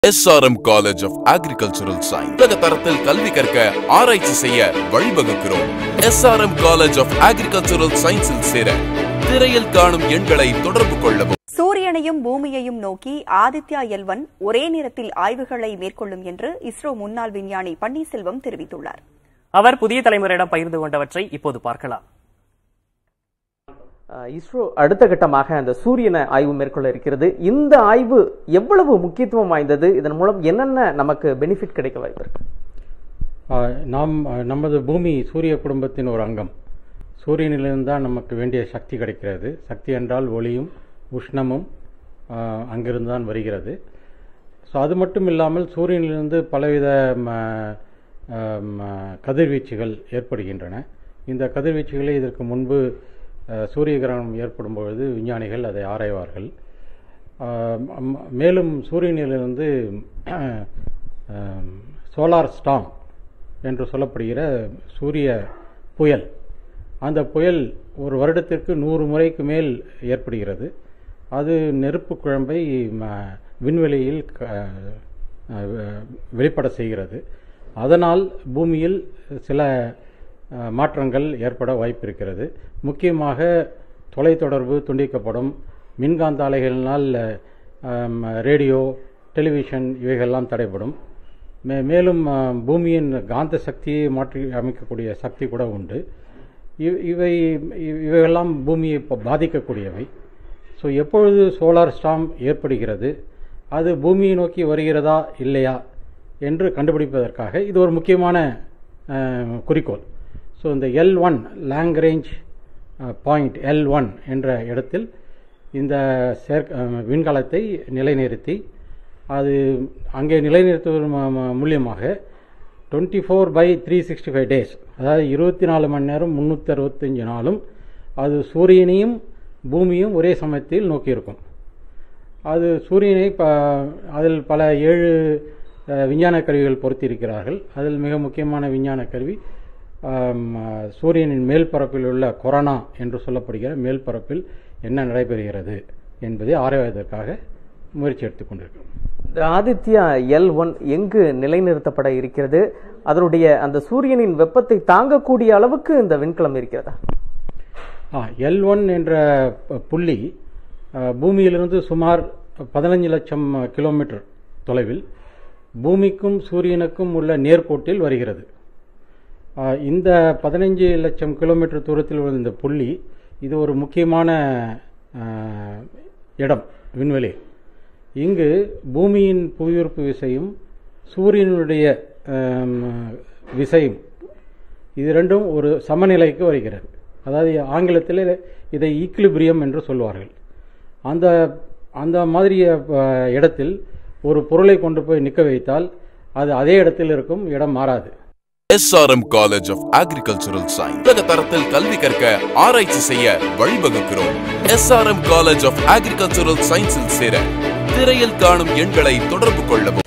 SRM college of agricultural science உலக தரத்தில் கல்வி கற்க ஆராய்ச்சி செய்ய வழிவகுக்கிறோம் எஸ்ஆர்எம் காலேஜ் ஆஃப் அக்ரிகல்ச்சரல் சயின்ஸில் சேர திரையில் காணும் எண்களை தொடர்பு கொள்ளவும் சூரியனையும் பூமியையும் நோக்கி ஆதித்யா எல்வன் ஒரே நேரத்தில் ஆய்வுகளை மேற்கொள்ளும் என்று இஸ்ரோ முன்னாள் விஞ்ஞானி பன்னீர்செல்வம் தெரிவித்துள்ளார் அவர் புதிய தலைமுறையிடம் பகிர்ந்து கொண்டவற்றை இப்போது பார்க்கலாம் அஹ் இஸ்ரோ அடுத்த கட்டமாக அந்த சூரியனை ஆய்வு மேற்கொள்ள இருக்கிறது இந்த ஆய்வு எவ்வளவு முக்கியத்துவம் வாய்ந்தது இதன் மூலம் என்னென்ன நமக்கு பெனிஃபிட் கிடைக்க வாய்ப்பு இருக்கு ஆஹ் நாம் ஆஹ் நமது பூமி சூரிய குடும்பத்தின் ஒரு அங்கம் சூரியனிலிருந்து தான் நமக்கு வேண்டிய சக்தி கிடைக்கிறது சக்தி என்றால் ஒளியும் உஷ்ணமும் ஆஹ் அங்கிருந்து தான் வருகிறது ஸோ அது மட்டும் இல்லாமல் சூரியனிலிருந்து பலவித ம, ஆம், கதிர்வீச்சுகள் ஏற்படுகின்றன இந்த கதிர்வீச்சுகளை இதற்கு முன்பு ஆஹ், சூரிய கிரகணம் ஏற்படும் பொழுது விஞ்ஞானிகள் அதை ஆராய்வார்கள் ஆஹ், ம- மேலும் சூரியனிலிருந்து சோலார் ஸ்டாம் என்று சொல்லப்படுகிற சூரிய புயல் அந்த புயல் ஒரு வருடத்திற்கு நூறு முறைக்கு மேல் ஏற்படுகிறது அது நெருப்பு குழம்பை ம- விண்வெளியில் க- அஹ், வெளிப்பட செய்கிறது அதனால் பூமியில் சில அஹ், மாற்றங்கள் ஏற்பட வாய்ப்பிருக்கிறது முக்கியமாக தொலைத்தொடர்பு துண்டிக்கப்படும் மின்காந்த அலைகளினால் அம், ரேடியோ டெலிவிஷன் இவைகள்லாம் தடைப்படும் மே மேலும் அஹ், பூமியின் காந்த சக்தியை மாற்றி அமைக்கக்கூடிய சக்தி கூட உண்டு இவ்- இவை இவ்- இவையெல்லாம் பூமியை ப- பாதிக்கக்கூடியவை ஸோ எப்பொழுது சோலார் ஸ்டாம் ஏற்படுகிறது அது பூமியை நோக்கி வருகிறதா இல்லையா என்று கண்டுபிடிப்பதற்காக இது ஒரு முக்கியமான அஹ், குறிக்கோள் ஸோ இந்த L one long range point L one என்ற இடத்தில் இந்த செயற் அஹ், விண்கலத்தை நிலைநிறுத்தி அது அங்கே நிலைநிறுத்துவதன் ம- ம- மூலியமாக twenty four by three sixty five days அதாவது இருபத்தி நாலு மணி நேரம் முந்நூற்றி அறுபத்தஞ்சு நாளும் அது சூரியனையும் பூமியும் ஒரே சமயத்தில் நோக்கியிருக்கும் அது சூரியனை ப அதில் பல ஏழு அஹ், விஞ்ஞான கருவிகள் பொருத்தியிருக்கிறார்கள் அதில் மிக முக்கியமான விஞ்ஞான கருவி ஆம், அஹ், சூரியனின் மேல் பரப்பில் உள்ள கொரோனா என்று சொல்லப்படுகிற மேல் பரப்பில் என்ன நடைபெறுகிறது என்பதை ஆராய்வதற்காக முயற்சி எடுத்துக் கொண்டிருக்கிறோம் இந்த ஆதித்யா எல் ஒன் எங்கு நிலைநிறுத்தப்பட இருக்கிறது அதனுடைய அந்த சூரியனின் வெப்பத்தை தாங்கக்கூடிய அளவுக்கு இந்த விண்கலம் இருக்கிறதா எல் ஒன் என்ற ப- புள்ளி அஹ், பூமியிலிருந்து சுமார் பதினஞ்சு லட்சம் கிலோமீட்டர் தொலைவில் பூமிக்கும் சூரியனுக்கும் உள்ள நேர்கோட்டில் வருகிறது அஹ், இந்த பதினஞ்சு லட்சம் கிலோமீட்டர் தூரத்தில் உள்ள இந்த புள்ளி இது ஒரு முக்கியமான அஹ், இடம் விண்வெளி இங்கு பூமியின் புவியீர்ப்பு விசையும் சூரியனுடைய அம், விசையும் இது ரெண்டும் ஒரு சமநிலைக்கு வருகிறது அதாவது ஆங்கிலத்தில் இதை ஈக்லிபிரியம் என்று சொல்வார்கள் அந்த அந்த மாதிரி அஹ், இடத்தில் ஒரு பொருளை கொண்டு போய் நிற்க வைத்தால் அது அதே இடத்தில் இருக்கும் இடம் மாறாது SRM college of agricultural science உலக தரத்தில் கல்வி கற்க ஆராய்ச்சி செய்ய வழிவகுக்கிறோம் எஸ்ஆர்எம் காலேஜ் ஆஃப் அக்ரிகல்ச்சரல் சயின்ஸில் சேர திரையில் காணும் எண்களை தொடர்பு கொள்ளவும்